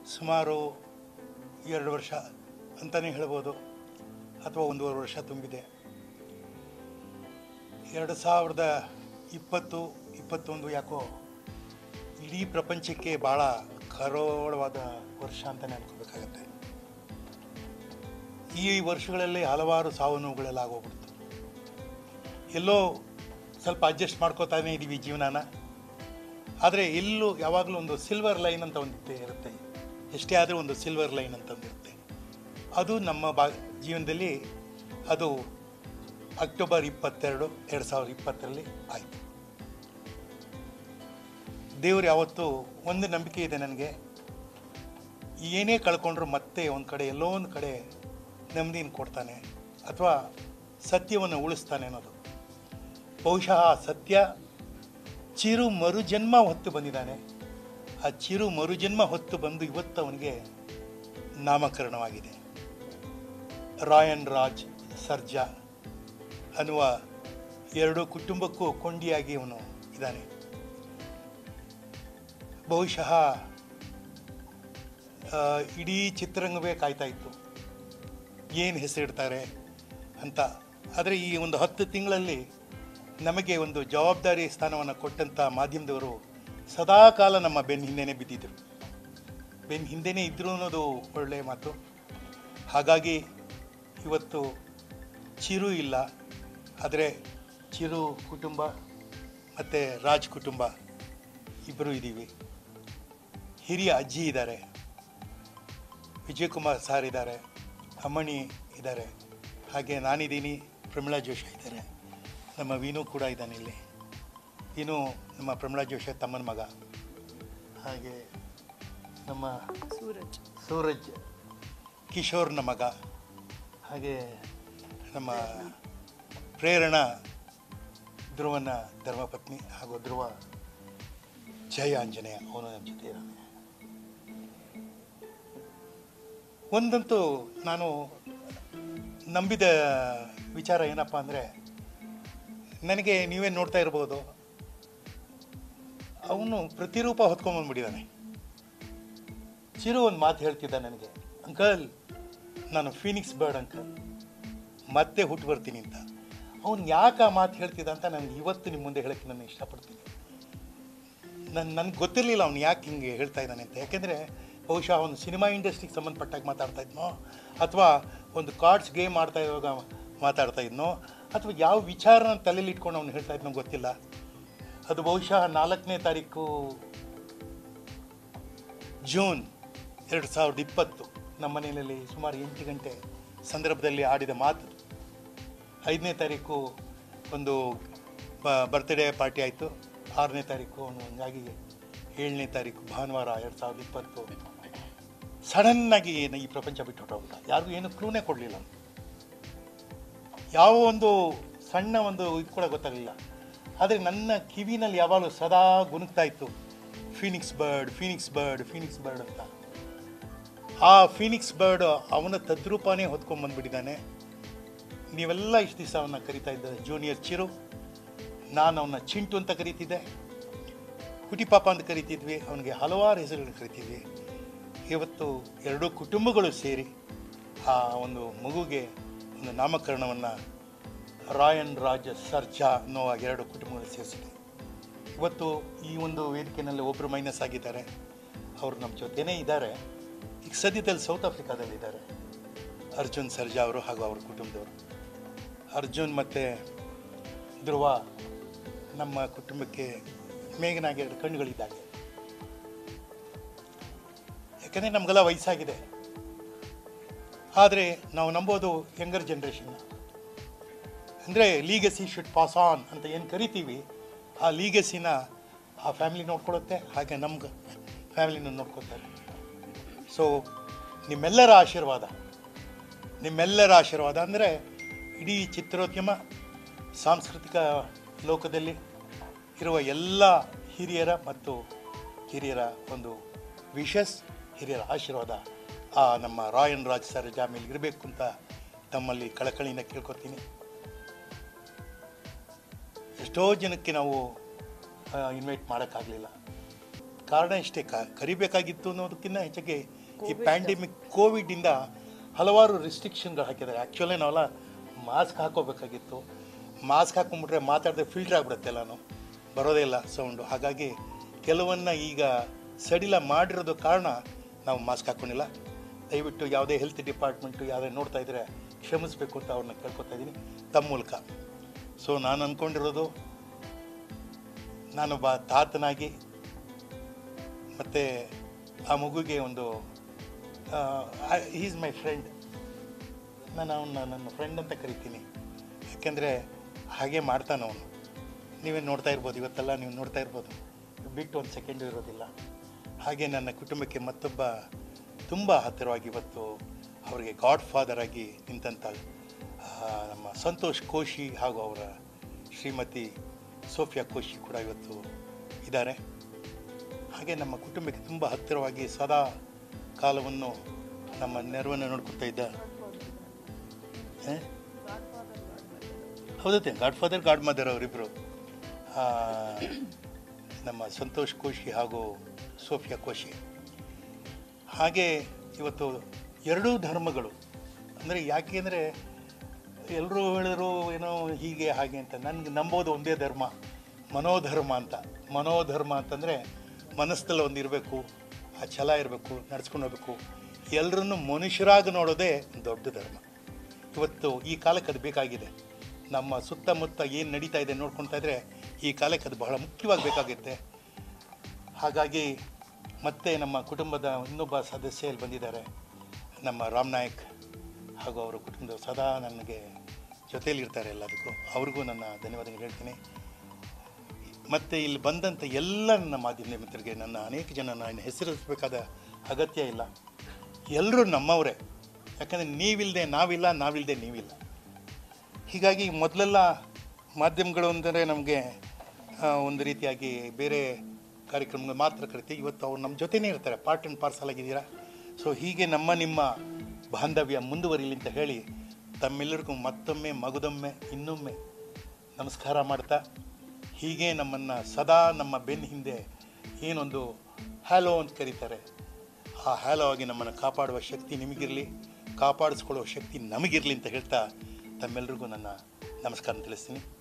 ಸುಮಾರು ಎರಡು ವರ್ಷ ಅಂತಲೇ ಹೇಳ್ಬೋದು ಅಥವಾ ಒಂದೂವರೆ ವರ್ಷ ತುಂಬಿದೆ ಎರಡು ಸಾವಿರದ ಇಪ್ಪತ್ತು ಇಪ್ಪತ್ತೊಂದು ಯಾಕೋ ಇಡೀ ಪ್ರಪಂಚಕ್ಕೆ ಭಾಳ ಕರೋಳವಾದ ವರ್ಷ ಅಂತಲೇ ಅನ್ಕೋಬೇಕಾಗತ್ತೆ ಈ ವರ್ಷಗಳಲ್ಲಿ ಹಲವಾರು ಸಾವು ನೋವುಗಳೆಲ್ಲ ಆಗೋಗ್ಬಿಡ್ತು ಎಲ್ಲೋ ಸ್ವಲ್ಪ ಅಡ್ಜಸ್ಟ್ ಮಾಡ್ಕೋತಾನೆ ಇದ್ದೀವಿ ಜೀವನನ ಆದರೆ ಎಲ್ಲೂ ಯಾವಾಗಲೂ ಒಂದು ಸಿಲ್ವರ್ ಲೈನ್ ಅಂತ ಒಂದು ಇರುತ್ತೆ ಎಷ್ಟೇ ಆದರೂ ಒಂದು ಸಿಲ್ವರ್ ಲೈನ್ ಅಂತ ಒಂದು ಇರುತ್ತೆ ಅದು ನಮ್ಮ ಬಾ ಜೀವನದಲ್ಲಿ ಅದು ಅಕ್ಟೋಬರ್ ಇಪ್ಪತ್ತೆರಡು ಎರಡು ಸಾವಿರದ ಇಪ್ಪತ್ತರಲ್ಲಿ ಆಯಿತು ದೇವರು ಯಾವತ್ತೂ ಒಂದು ನಂಬಿಕೆ ಇದೆ ನನಗೆ ಏನೇ ಕಳ್ಕೊಂಡ್ರು ಮತ್ತೆ ಒಂದು ಕಡೆ ಎಲ್ಲೋ ಒಂದು ಕಡೆ ನೆಮ್ಮದಿನ ಕೊಡ್ತಾನೆ ಅಥವಾ ಸತ್ಯವನ್ನು ಉಳಿಸ್ತಾನೆ ಅನ್ನೋದು ಬಹುಶಃ ಆ ಸತ್ಯ ಚಿರು ಮರುಜನ್ಮ ಹೊತ್ತು ಬಂದಿದ್ದಾನೆ ಆ ಚಿರು ಮರುಜನ್ಮ ಹೊತ್ತು ಬಂದು ಇವತ್ತು ಅವನಿಗೆ ನಾಮಕರಣವಾಗಿದೆ ರಾಯನ್ ರಾಜ್ ಸರ್ಜಾ ಅನ್ನುವ ಎರಡು ಕುಟುಂಬಕ್ಕೂ ಕೊಂಡಿಯಾಗಿ ಅವನು ಇದ್ದಾನೆ ಬಹುಶಃ ಆ, ಇಡೀ ಚಿತ್ರರಂಗವೇ ಕಾಯ್ತಾ ಇತ್ತು ಏನು ಹೆಸರಿಡ್ತಾರೆ ಅಂತ ಆದರೆ ಈ ಒಂದು ಹತ್ತು ತಿಂಗಳಲ್ಲಿ ನಮಗೆ ಒಂದು ಜವಾಬ್ದಾರಿ ಸ್ಥಾನವನ್ನು ಕೊಟ್ಟಂಥ ಮಾಧ್ಯಮದವರು ಸದಾಕಾಲ ನಮ್ಮ ಬೆನ್ನ ಹಿಂದೆನೇ ಬಿದ್ದಿದ್ದರು ಬೆನ್ನ ಹಿಂದೆನೇ ಇದ್ದರು ಅನ್ನೋದು ಒಳ್ಳೆಯ ಮಾತು ಹಾಗಾಗಿ ಇವತ್ತು ಚಿರು ಇಲ್ಲ ಆದರೆ ಚಿರು ಕುಟುಂಬ ಮತ್ತು ರಾಜ್ ಕುಟುಂಬ ಇಬ್ಬರು ಇದ್ದೀವಿ ಹಿರಿಯ ಅಜ್ಜಿ ಇದ್ದಾರೆ ವಿಜಯಕುಮಾರ್ ಸಾರ್ ಇದ್ದಾರೆ ಅಮ್ಮಣಿ ಇದ್ದಾರೆ ಹಾಗೆ ನಾನಿದ್ದೀನಿ ಪ್ರಮಿಳಾ ಜೋಶಿ ಇದ್ದಾರೆ ನಮ್ಮ ವೀನು ಕೂಡ ಇದ್ದಾನೆ ಇಲ್ಲಿ ವೀನು ನಮ್ಮ ಪ್ರಮಿಳಾ ಜೋಶಿ ತಮ್ಮನ ಮಗ ಹಾಗೆ ನಮ್ಮ ಸೂರಜ್ ಸೂರಜ್ ಕಿಶೋರ್ನ ಮಗ ಹಾಗೆ ನಮ್ಮ ಪ್ರೇರಣಾ ಧ್ರುವನ ಧರ್ಮಪತ್ನಿ ಹಾಗೂ ಧ್ರುವ ಜಯ ಆಂಜನೇಯ ಅವನು ನಮ್ಮ ಜೊತೆ ಇದ್ದಾನೆ ಒಂದಂತೂ ನಾನು ನಂಬಿದ ವಿಚಾರ ಏನಪ್ಪ ಅಂದರೆ ನನಗೆ ನೀವೇ ನೋಡ್ತಾ ಇರ್ಬೋದು ಅವನು ಪ್ರತಿರೂಪ ಹೊತ್ಕೊಂಬಂದ್ಬಿಟ್ಟಿದ್ದಾನೆ ಚಿರು ಒಂದು ಮಾತು ಹೇಳ್ತಿದ್ದ ನನಗೆ ಅಂಕಲ್ ನಾನು ಫೀನಿಕ್ಸ್ ಬರ್ಡ್ ಅಂಕಲ್ ಮತ್ತೆ ಹುಟ್ಟು ಬರ್ತೀನಿ ಅಂತ ಅವ್ನು ಯಾಕೆ ಆ ಮಾತು ಹೇಳ್ತಿದ್ದ ಅಂತ ನಾನು ಇವತ್ತು ನಿಮ್ಮ ಮುಂದೆ ಹೇಳೋಕ್ಕೆ ನಾನು ಇಷ್ಟಪಡ್ತೀನಿ ನನ್ನ ನನಗೆ ಗೊತ್ತಿರಲಿಲ್ಲ ಅವ್ನು ಯಾಕೆ ಹಿಂಗೆ ಹೇಳ್ತಾ ಇದ್ದಾನೆ ಅಂತ ಯಾಕೆಂದರೆ ಬಹುಶಃ ಅವನು ಸಿನಿಮಾ ಇಂಡಸ್ಟ್ರಿಗೆ ಸಂಬಂಧಪಟ್ಟಾಗ ಮಾತಾಡ್ತಾ ಇದ್ನೋ ಅಥವಾ ಒಂದು ಕಾರ್ಡ್ಸ್ ಗೇಮ್ ಆಡ್ತಾ ಇರುವಾಗ ಮಾತಾಡ್ತಾ ಇದ್ನೋ ಅಥವಾ ಯಾವ ವಿಚಾರನ ತಲೆಯಲ್ಲಿ ಇಟ್ಕೊಂಡು ಅವ್ನು ಹೇಳ್ತಾ ಇದ್ನೋ ಗೊತ್ತಿಲ್ಲ ಅದು ಬಹುಶಃ ನಾಲ್ಕನೇ ತಾರೀಕು ಜೂನ್ ಎರಡು ಸಾವಿರದ ಇಪ್ಪತ್ತು ನಮ್ಮ ಮನೆಯಲ್ಲಿ ಸುಮಾರು ಎಂಟು ಗಂಟೆ ಸಂದರ್ಭದಲ್ಲಿ ಆಡಿದ ಮಾತು ಐದನೇ ತಾರೀಕು ಒಂದು ಬರ್ತ್ಡೇ ಪಾರ್ಟಿ ಆಯಿತು ಆರನೇ ತಾರೀಕು ಅವನು ಹಂಗಾಗಿ ಏಳನೇ ತಾರೀಕು ಭಾನುವಾರ ಎರಡು ಸಾವಿರದ ಇಪ್ಪತ್ತು ಸಡನ್ನಾಗಿ ಈ ಪ್ರಪಂಚ ಬಿಟ್ಟು ಹೊರಟೋಗ್ಬಿಟ್ಟ ಯಾರಿಗೂ ಏನು ಕ್ಲೂನೇ ಕೊಡಲಿಲ್ಲ ಯಾವ ಒಂದು ಸಣ್ಣ ಒಂದು ಇದು ಕೂಡ ಗೊತ್ತಾಗಲಿಲ್ಲ ಆದರೆ ನನ್ನ ಕಿವಿನಲ್ಲಿ ಯಾವಾಗಲೂ ಸದಾ ಗುನುಗ್ತಾ ಇತ್ತು phoenix bird phoenix bird phoenix bird ಅಂತ ಆ ಫೀನಿಕ್ಸ್ ಬರ್ಡ್ ಅವನ ತದ್ರೂಪನೇ ಹೊತ್ಕೊಂಡ್ಬಂದ್ಬಿಟ್ಟಿದ್ದಾನೆ ನೀವೆಲ್ಲ ಇಷ್ಟು ದಿವಸ ಅವನ್ನ ಕರಿತಾ ಇದ್ದ ಜೂನಿಯರ್ ಚಿರು ನಾನು ಅವನ್ನ ಚಿಂಟು ಅಂತ ಕರಿತಿದ್ದೆ ಹುಟಿ ಪಾಪ ಅಂತ ಕರಿತಿದ್ವಿ ಅವನಿಗೆ ಹಲವಾರು ಹೆಸರುಗಳು ಕರಿತಿದ್ವಿ ಇವತ್ತು ಎರಡೂ ಕುಟುಂಬಗಳು ಸೇರಿ ಆ ಒಂದು ಮಗುಗೆ ಒಂದು ನಾಮಕರಣವನ್ನು ರಾಯನ್ ರಾಜ ಸರ್ಜಾ ಅನ್ನೋ ಎರಡು ಕುಟುಂಬಗಳು ಸೇರಿಸಿದೆ ಇವತ್ತು ಈ ಒಂದು ವೇದಿಕೆಯಲ್ಲಿ ಒಬ್ಬರು ಮೈನಸ್ ಆಗಿದ್ದಾರೆ ಅವರು ನಮ್ಮ ಜೊತೆನೇ ಇದ್ದಾರೆ ಈಗ ಸದ್ಯದಲ್ಲಿ ಸೌತ್ ಆಫ್ರಿಕಾದಲ್ಲಿ ಇದ್ದಾರೆ ಅರ್ಜುನ್ ಸರ್ಜಾ ಅವರು ಹಾಗೂ ಅವ್ರ ಕುಟುಂಬದವರು ಅರ್ಜುನ್ ಮತ್ತು ಧ್ರುವ ನಮ್ಮ ಕುಟುಂಬಕ್ಕೆ ಮೇಘನಾಗಿ ಎರಡು ಕಣ್ಣುಗಳಿದ್ದಾಗೆ ಯಾಕಂದರೆ ನಮಗೆಲ್ಲ ವಯಸ್ಸಾಗಿದೆ ಆದರೆ ನಾವು ನಂಬೋದು ಯಂಗರ್ ಜನ್ರೇಷನ್ನ ಅಂದರೆ ಲೀಗಸಿ ಶುಡ್ ಪಾಸ್ ಆನ್ ಅಂತ ಏನು ಕರಿತೀವಿ ಆ ಲೀಗಸಿನ ಆ ಫ್ಯಾಮಿಲಿ ನೋಡ್ಕೊಳ್ಳುತ್ತೆ ಹಾಗೆ ನಮ್ಗೆ ಫ್ಯಾಮಿಲಿನ ನೋಡ್ಕೊತಾರೆ ಸೊ ನಿಮ್ಮೆಲ್ಲರ ಆಶೀರ್ವಾದ ನಿಮ್ಮೆಲ್ಲರ ಆಶೀರ್ವಾದ ಅಂದರೆ ಇಡೀ ಚಿತ್ರೋದ್ಯಮ ಸಾಂಸ್ಕೃತಿಕ ಲೋಕದಲ್ಲಿ ಇರುವ ಎಲ್ಲ ಹಿರಿಯರ ಮತ್ತು ಹಿರಿಯರ ಒಂದು ವಿಶಸ್ ಹಿರಿಯರ ಆಶೀರ್ವಾದ ಆ ನಮ್ಮ ರಾಯನ್ ರಾಜ್ ಸರ್ ಜಾಮೇಲೆ ಇರಬೇಕು ಅಂತ ತಮ್ಮಲ್ಲಿ ಕಳಕಳಿಯಿಂದ ಕೇಳ್ಕೊತೀನಿ ಎಷ್ಟೋ ಜನಕ್ಕೆ ನಾವು ಇನ್ವೈಟ್ ಮಾಡೋಕ್ಕಾಗಲಿಲ್ಲ ಕಾರಣ ಇಷ್ಟೇ ಕ ಕರಿಬೇಕಾಗಿತ್ತು ಅನ್ನೋದಕ್ಕಿಂತ ಹೆಚ್ಚಿಗೆ ಈ ಪ್ಯಾಂಡೆಮಿಕ್ ಕೋವಿಡಿಂದ ಹಲವಾರು ರಿಸ್ಟ್ರಿಕ್ಷನ್ಗಳು ಹಾಕಿದ್ದಾರೆ ಆ್ಯಕ್ಚುಲಿ ನಾವೆಲ್ಲ ಮಾಸ್ಕ್ ಹಾಕೋಬೇಕಾಗಿತ್ತು ಮಾಸ್ಕ್ ಹಾಕೊಂಡ್ಬಿಟ್ರೆ ಮಾತಾಡಿದ್ರೆ ಫಿಲ್ಟರ್ ಆಗಿಬಿಡುತ್ತೆ ಎಲ್ಲನೂ ಬರೋದೇ ಇಲ್ಲ ಸೌಂಡು ಹಾಗಾಗಿ ಕೆಲವನ್ನ ಈಗ ಸಡಿಲ ಮಾಡಿರೋದು ಕಾರಣ ನಾವು ಮಾಸ್ಕ್ ಹಾಕ್ಕೊಂಡಿಲ್ಲ ದಯವಿಟ್ಟು ಯಾವುದೇ ಹೆಲ್ತ್ ಡಿಪಾರ್ಟ್ಮೆಂಟು ಯಾವುದೇ ನೋಡ್ತಾ ಇದ್ದರೆ ಕ್ಷಮಿಸಬೇಕು ಅಂತ ಅವ್ರನ್ನ ಕೇಳ್ಕೊತಾ ಇದ್ದೀನಿ ತಮ್ಮ ಮೂಲಕ ಸೊ ನಾನು ಅಂದ್ಕೊಂಡಿರೋದು ನಾನೊಬ್ಬ ತಾತನಾಗಿ ಮತ್ತು ಆ ಮಗುಗೆ ಒಂದು ಈಸ್ ಮೈ ಫ್ರೆಂಡ್ ನಾನು ಅವನ್ನ ನನ್ನ ಫ್ರೆಂಡ್ ಅಂತ ಕರಿತೀನಿ ಯಾಕೆಂದರೆ ಹಾಗೆ ಮಾಡ್ತಾನೆ ಅವನು ನೀವೇ ನೋಡ್ತಾ ಇರ್ಬೋದು ಇವತ್ತೆಲ್ಲ ನೀವು ನೋಡ್ತಾ ಇರ್ಬೋದು ಬಿಟ್ಟು ಒಂದು ಸೆಕೆಂಡು ಇರೋದಿಲ್ಲ ಹಾಗೆ ನನ್ನ ಕುಟುಂಬಕ್ಕೆ ಮತ್ತೊಬ್ಬ ತುಂಬ ಹತ್ತಿರವಾಗಿ ಇವತ್ತು ಅವರಿಗೆ ಗಾಡ್ ಫಾದರ್ ಆಗಿ ನಿಂತಂಥ ಆ, ನಮ್ಮ ಸಂತೋಷ್ ಕೋಶಿ ಹಾಗೂ ಅವರ ಶ್ರೀಮತಿ ಸೋಫಿಯಾ ಕೋಶಿ ಕೂಡ ಇವತ್ತು ಇದ್ದಾರೆ ಹಾಗೆ ನಮ್ಮ ಕುಟುಂಬಕ್ಕೆ ತುಂಬ ಹತ್ತಿರವಾಗಿ ಸದಾ ಕಾಲವನ್ನು ನಮ್ಮ ನೆರವನ್ನು ನೋಡ್ಕೊತಾ ಇದ್ದ ಏ? ಹೌದತ್ತೆ ಗಾಡ್ ಫಾದರ್ ಗಾಡ್ ಮದರ್ ಅವರಿಬ್ಬರು ನಮ್ಮ ಸಂತೋಷ್ ಕೋಶಿ ಹಾಗೂ ಸೋಫಿಯಾ ಕೋಶಿ ಹಾಗೆ ಇವತ್ತು ಎರಡೂ ಧರ್ಮಗಳು ಅಂದರೆ ಯಾಕೆ ಅಂದರೆ ಎಲ್ಲರೂ ಹೇಳಿದ್ರು ಏನೋ ಹೀಗೆ ಹಾಗೆ ಅಂತ ನನಗೆ ನಂಬೋದು ಒಂದೇ ಧರ್ಮ ಮನೋಧರ್ಮ ಅಂತ ಮನೋಧರ್ಮ ಅಂತಂದರೆ ಮನಸ್ಸಲ್ಲಿ ಒಂದು ಇರಬೇಕು ಆ ಛಲ ಇರಬೇಕು ನಡ್ಸ್ಕೊಂಡು ಹೋಗ್ಬೇಕು ಎಲ್ಲರನ್ನು ಮನುಷ್ಯರಾಗಿ ನೋಡೋದೇ ದೊಡ್ಡ ಧರ್ಮ ಇವತ್ತು ಈ ಕಾಲಕ್ಕೆ ಅದು ಬೇಕಾಗಿದೆ ನಮ್ಮ ಸುತ್ತಮುತ್ತ ಏನು ನಡೀತಾ ಇದೆ ನೋಡ್ಕೊತಾ ಇದ್ರೆ ಈ ಕಾಲಕ್ಕೆ ಅದು ಬಹಳ ಮುಖ್ಯವಾಗಿ ಬೇಕಾಗುತ್ತೆ ಹಾಗಾಗಿ ಮತ್ತೆ ನಮ್ಮ ಕುಟುಂಬದ ಇನ್ನೊಬ್ಬ ಸದಸ್ಯ ಇಲ್ಲಿ ಬಂದಿದ್ದಾರೆ ನಮ್ಮ ರಾಮ್ ನಾಯಕ್ ಹಾಗೂ ಅವರ ಕುಟುಂಬದವರು ಸದಾ ನನಗೆ ಜೊತೆಯಲ್ಲಿರ್ತಾರೆ ಎಲ್ಲದಕ್ಕೂ ಅವ್ರಿಗೂ ನನ್ನ ಧನ್ಯವಾದಗಳು ಹೇಳ್ತೀನಿ ಮತ್ತು ಇಲ್ಲಿ ಬಂದಂಥ ಎಲ್ಲ ನನ್ನ ಮಾಧ್ಯಮ ಮಿತ್ರರಿಗೆ ನನ್ನ ಅನೇಕ ಜನ ನಾನು ಹೆಸರಿಸಬೇಕಾದ ಅಗತ್ಯ ಇಲ್ಲ ಎಲ್ಲರೂ ನಮ್ಮವರೇ ಯಾಕಂದರೆ ನೀವಿಲ್ಲದೆ ನಾವಿಲ್ಲ ನಾವಿಲ್ಲದೆ ನೀವಿಲ್ಲ ಹೀಗಾಗಿ ಮೊದಲೆಲ್ಲ ಮಾಧ್ಯಮಗಳು ಅಂದರೆ ನಮಗೆ ಒಂದು ರೀತಿಯಾಗಿ ಬೇರೆ ಕಾರ್ಯಕ್ರಮಗಳು ಮಾತ್ರ ಕರಿತೀವಿ ಇವತ್ತು ಅವ್ರು ನಮ್ಮ ಜೊತೆನೇ ಇರ್ತಾರೆ ಪಾರ್ಟ್ ಆ್ಯಂಡ್ ಪಾರ್ಸಲ್ ಆಗಿದ್ದೀರಾ ಸೊ ಹೀಗೆ ನಮ್ಮ ನಿಮ್ಮ ಬಾಂಧವ್ಯ ಮುಂದುವರಿಲಿ ಅಂತ ಹೇಳಿ ತಮ್ಮೆಲ್ಲರಿಗೂ ಮತ್ತೊಮ್ಮೆ ಮಗದೊಮ್ಮೆ ಇನ್ನೊಮ್ಮೆ ನಮಸ್ಕಾರ ಮಾಡ್ತಾ ಹೀಗೆ ನಮ್ಮನ್ನು ಸದಾ ನಮ್ಮ ಬೆನ್ನ ಹಿಂದೆ ಏನೊಂದು ಹ್ಯಾಲೋ ಅಂತ ಕರೀತಾರೆ ಆ ಹ್ಯಾಲೋ ಆಗಿ ನಮ್ಮನ್ನು ಕಾಪಾಡುವ ಶಕ್ತಿ ನಿಮಗಿರಲಿ ಕಾಪಾಡಿಸ್ಕೊಳ್ಳುವ ಶಕ್ತಿ ನಮಗಿರಲಿ ಅಂತ ಹೇಳ್ತಾ ತಮ್ಮೆಲ್ಲರಿಗೂ ನನ್ನ ನಮಸ್ಕಾರ ತಿಳಿಸ್ತೀನಿ